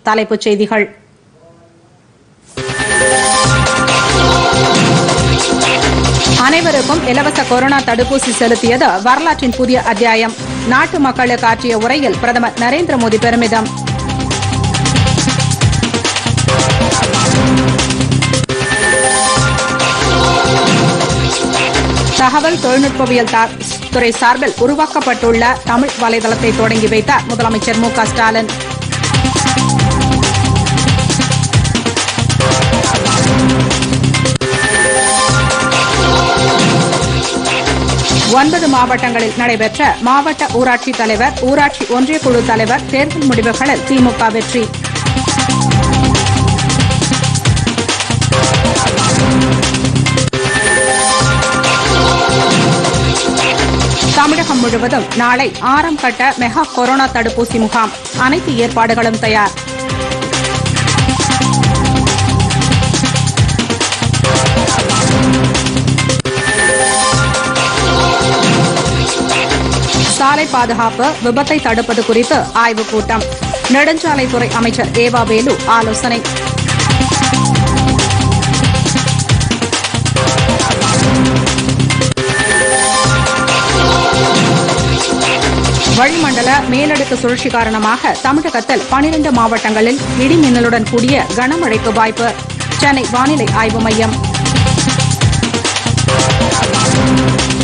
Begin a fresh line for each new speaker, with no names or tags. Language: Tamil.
தலைப்புச் செய்திகள் அனைவருக்கும் இலவச கொரோனா தடுப்பூசி செலுத்தியது வரலாற்றின் புதிய அத்தியாயம் நாட்டு மக்களுக்கு ஆற்றிய உரையில் பிரதமர் நரேந்திர மோடி பெருமிதம் தகவல் தொழில்நுட்பவியல் தா- துறை சார்பில் உருவாக்கப்பட்டுள்ள தமிழ் வலைதளத்தை தொடங்கி வைத்தார் முதலமைச்சர் மு க ஸ்டாலின் ஒன்பது மாவட்டங்களில் நடைபெற்ற மாவட்ட ஊராட்சி தலைவர் ஊராட்சி ஒன்றிய குழு தலைவர் தேர்தல் முடிவுகளில் திமுக வெற்றி தமிழகம் முழுவதும் நாளை ஆறாம் கட்ட மெகா கொரோனா தடுப்பூசி முகாம் அனைத்து ஏற்பாடுகளும் தயார் சாலை பாதுகாப்பு விபத்தை தடுப்பது குறித்து ஆய்வுக் கூட்டம் நெடுஞ்சாலைத்துறை அமைச்சர் ஏவா வேலு ஆலோசனை வளிமண்டல மேலடுக்கு சுழற்சி காரணமாக தமிழகத்தில் 12 மாவட்டங்களில் இடி மின்னலுடன் கூடிய கனமழைக்கு வாய்ப்பு சென்னை வானிலை ஆய்வு மையம்